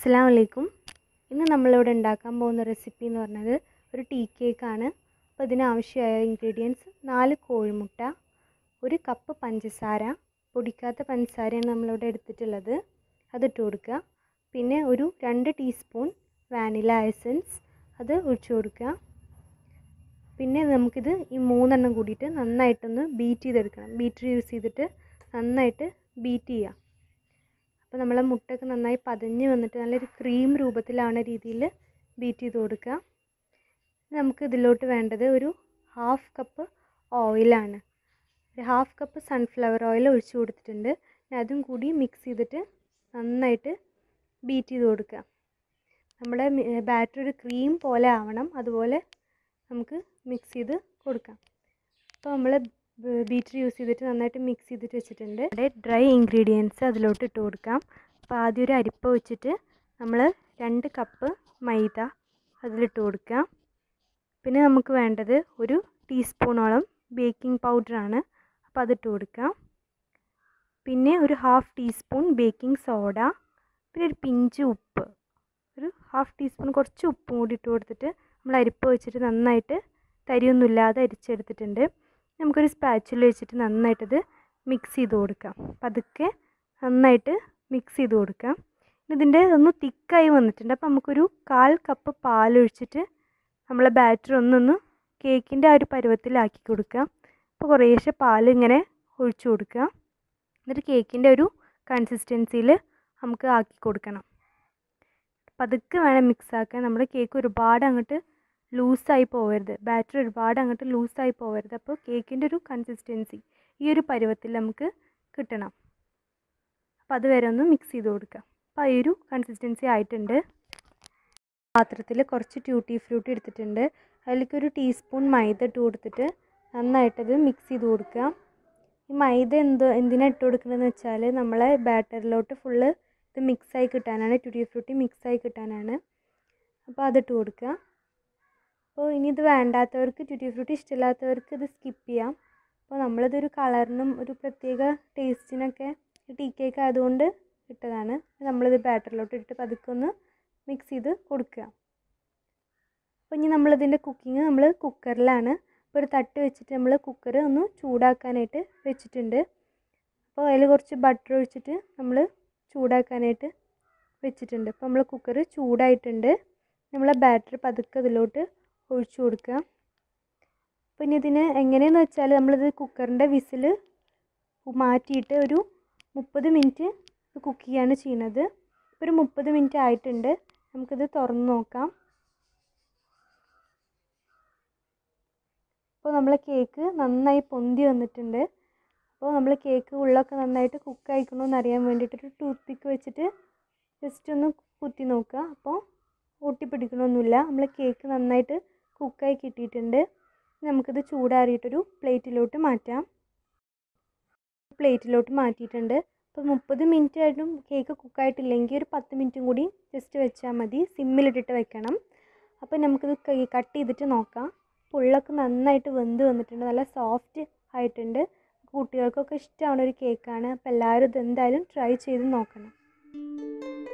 അസ്സാം വലൈക്കും ഇന്ന് നമ്മളിവിടെ ഉണ്ടാക്കാൻ പോകുന്ന റെസിപ്പി എന്ന് പറഞ്ഞത് ഒരു ടീ കേക്കാണ് അപ്പോൾ ഇതിനാവശ്യമായ ഇൻഗ്രീഡിയൻസ് നാല് കോഴിമുട്ട ഒരു കപ്പ് പഞ്ചസാര പൊടിക്കാത്ത പഞ്ചസാരയാണ് നമ്മളിവിടെ എടുത്തിട്ടുള്ളത് അതിട്ട് കൊടുക്കുക പിന്നെ ഒരു രണ്ട് ടീസ്പൂൺ വാനില എസൻസ് അത് ഒഴിച്ചു കൊടുക്കുക പിന്നെ നമുക്കിത് ഈ മൂന്നെണ്ണം കൂടിയിട്ട് നന്നായിട്ടൊന്ന് ബീറ്റ് ചെയ്തെടുക്കണം ബീറ്റർ യൂസ് ചെയ്തിട്ട് നന്നായിട്ട് ബീറ്റ് ചെയ്യുക അപ്പോൾ നമ്മളെ മുട്ടയൊക്കെ നന്നായി പതഞ്ഞ് വന്നിട്ട് നല്ലൊരു ക്രീം രൂപത്തിലാവുന്ന രീതിയിൽ ബീറ്റ് ചെയ്ത് കൊടുക്കുക നമുക്ക് ഇതിലോട്ട് വേണ്ടത് ഒരു ഹാഫ് കപ്പ് ഓയിലാണ് ഒരു ഹാഫ് കപ്പ് സൺഫ്ലവർ ഓയിൽ ഒഴിച്ച് കൊടുത്തിട്ടുണ്ട് പിന്നെ അതും കൂടി മിക്സ് ചെയ്തിട്ട് നന്നായിട്ട് ബീറ്റ് ചെയ്ത് കൊടുക്കുക നമ്മുടെ ബാറ്റർ ഒരു ക്രീം പോലെ ആവണം അതുപോലെ നമുക്ക് മിക്സ് ചെയ്ത് കൊടുക്കാം അപ്പോൾ നമ്മൾ ബീറ്റർ യൂസ് ചെയ്തിട്ട് നന്നായിട്ട് മിക്സ് ചെയ്തിട്ട് വെച്ചിട്ടുണ്ട് അവിടെ ഡ്രൈ ഇൻഗ്രീഡിയൻസ് അതിലോട്ട് ഇട്ട് കൊടുക്കാം അപ്പോൾ ആദ്യം ഒരു അരിപ്പ വെച്ചിട്ട് നമ്മൾ രണ്ട് കപ്പ് മൈദ അതിലിട്ട് കൊടുക്കാം പിന്നെ നമുക്ക് വേണ്ടത് ഒരു ടീസ്പൂണോളം ബേക്കിംഗ് പൗഡറാണ് അപ്പോൾ അതിട്ട് കൊടുക്കാം പിന്നെ ഒരു ഹാഫ് ടീസ്പൂൺ ബേക്കിംഗ് സോഡ പിന്നെ ഒരു പിഞ്ച് ഉപ്പ് ഒരു ഹാഫ് ടീസ്പൂൺ കുറച്ച് ഉപ്പും കൂടി ഇട്ട് കൊടുത്തിട്ട് നമ്മൾ അരിപ്പ വെച്ചിട്ട് നന്നായിട്ട് തരിയൊന്നുമില്ലാതെ അരിച്ചെടുത്തിട്ടുണ്ട് നമുക്കൊരു സ്പാച്ചിൽ വെച്ചിട്ട് നന്നായിട്ടത് മിക്സ് ചെയ്ത് കൊടുക്കാം പതുക്കെ നന്നായിട്ട് മിക്സ് ചെയ്ത് കൊടുക്കാം ഇതിൻ്റെ ഒന്ന് തിക്കായി വന്നിട്ടുണ്ട് അപ്പോൾ നമുക്കൊരു കാൽ കപ്പ് പാലൊഴിച്ചിട്ട് നമ്മളെ ബാറ്റർ ഒന്നൊന്ന് കേക്കിൻ്റെ ആ ഒരു പരുവത്തിലാക്കി കൊടുക്കുക അപ്പോൾ കുറേശ്ശെ പാൽ ഇങ്ങനെ ഒഴിച്ചു കൊടുക്കുക എന്നിട്ട് കേക്കിൻ്റെ ഒരു കൺസിസ്റ്റൻസിയിൽ നമുക്ക് ആക്കി കൊടുക്കണം പതുക്കെ വേണം മിക്സ് ആക്കാൻ നമ്മുടെ കേക്ക് ഒരുപാട് അങ്ങോട്ട് ലൂസായി പോകരുത് ബാറ്റർ ഒരുപാട് അങ്ങോട്ട് ലൂസായി പോകരുത് അപ്പോൾ കേക്കിൻ്റെ ഒരു കൺസിസ്റ്റൻസി ഈ ഒരു പരുവത്തിൽ നമുക്ക് കിട്ടണം അപ്പോൾ അത് വരെ ഒന്ന് മിക്സ് ചെയ്ത് കൊടുക്കാം അപ്പോൾ ഈ ഒരു കൺസിസ്റ്റൻസി ആയിട്ടുണ്ട് പാത്രത്തിൽ കുറച്ച് ട്യൂട്ടി ഫ്രൂട്ടി എടുത്തിട്ടുണ്ട് അതിലേക്ക് ഒരു ടീസ്പൂൺ മൈദ ഇട്ട് കൊടുത്തിട്ട് നന്നായിട്ടത് മിക്സ് ചെയ്ത് കൊടുക്കുക ഈ മൈദ എന്തോ എന്തിനാണ് ഇട്ട് കൊടുക്കുന്നതെന്ന് വെച്ചാൽ നമ്മളെ ബാറ്ററിലോട്ട് ഫുള്ള് ഇത് മിക്സായി കിട്ടാനാണ് ട്യൂട്ടി ഫ്രൂട്ടി മിക്സായി കിട്ടാനാണ് അപ്പോൾ അതിട്ട് കൊടുക്കുക അപ്പോൾ ഇനി ഇത് വേണ്ടാത്തവർക്ക് ട്യൂട്ടി ഫ്രൂട്ടി ഇഷ്ടമില്ലാത്തവർക്ക് ഇത് സ്കിപ്പ് ചെയ്യാം അപ്പോൾ നമ്മളിതൊരു കളറിനും ഒരു പ്രത്യേക ടേസ്റ്റിനൊക്കെ ടീ കേക്ക് ആയതുകൊണ്ട് ഇട്ടതാണ് നമ്മളിത് ബാറ്ററിലോട്ട് ഇട്ട് പതുക്കെ ഒന്ന് മിക്സ് ചെയ്ത് കൊടുക്കുക അപ്പോൾ ഇനി നമ്മളിതിൻ്റെ കുക്കിംഗ് നമ്മൾ കുക്കറിലാണ് അപ്പോൾ ഒരു തട്ട് വെച്ചിട്ട് നമ്മൾ കുക്കർ ഒന്ന് ചൂടാക്കാനായിട്ട് വെച്ചിട്ടുണ്ട് അപ്പോൾ അതിൽ കുറച്ച് ബട്ടർ ഒഴിച്ചിട്ട് നമ്മൾ ചൂടാക്കാനായിട്ട് വെച്ചിട്ടുണ്ട് അപ്പോൾ നമ്മൾ കുക്കർ ചൂടായിട്ടുണ്ട് നമ്മൾ ബാറ്റർ പതുക്കെ ഇതിലോട്ട് ഒഴിച്ചു കൊടുക്കുക അപ്പോൾ ഇനി ഇതിന് എങ്ങനെയെന്ന് വെച്ചാൽ നമ്മളിത് കുക്കറിൻ്റെ വിസിൽ മാറ്റിയിട്ട് ഒരു മുപ്പത് മിനിറ്റ് കുക്ക് ചെയ്യാണ് ചെയ്യുന്നത് ഒരു മുപ്പത് മിനിറ്റ് ആയിട്ടുണ്ട് നമുക്കിത് തുറന്ന് നോക്കാം അപ്പോൾ നമ്മളെ കേക്ക് നന്നായി പൊന്തി വന്നിട്ടുണ്ട് അപ്പോൾ നമ്മൾ കേക്ക് ഉള്ളൊക്കെ നന്നായിട്ട് കുക്ക് ആയിക്കണമെന്ന് അറിയാൻ വേണ്ടിയിട്ട് ഒരു ടൂത്ത് പിക്ക് വെച്ചിട്ട് ജസ്റ്റ് ഒന്ന് കുത്തി നോക്കുക അപ്പോൾ ഒട്ടിപ്പിടിക്കണമൊന്നുമില്ല നമ്മൾ കേക്ക് നന്നായിട്ട് കുക്കായി കിട്ടിയിട്ടുണ്ട് നമുക്കിത് ചൂടാറിയിട്ടൊരു പ്ലേറ്റിലോട്ട് മാറ്റാം പ്ലേറ്റിലോട്ട് മാറ്റിയിട്ടുണ്ട് അപ്പോൾ മുപ്പത് മിനിറ്റ് ആയിട്ടും കേക്ക് കുക്കായിട്ടില്ലെങ്കിൽ ഒരു പത്ത് മിനിറ്റും കൂടി ജസ്റ്റ് വെച്ചാൽ മതി സിമ്മിലിട്ടിട്ട് വെക്കണം അപ്പോൾ നമുക്കിത് കട്ട് ചെയ്തിട്ട് നോക്കാം ഉള്ളൊക്കെ നന്നായിട്ട് വെന്ത് വന്നിട്ടുണ്ട് നല്ല സോഫ്റ്റ് ആയിട്ടുണ്ട് കുട്ടികൾക്കൊക്കെ ഇഷ്ടമാണ് ഒരു കേക്കാണ് അപ്പോൾ എല്ലാവരും ഇത് എന്തായാലും ട്രൈ ചെയ്ത് നോക്കണം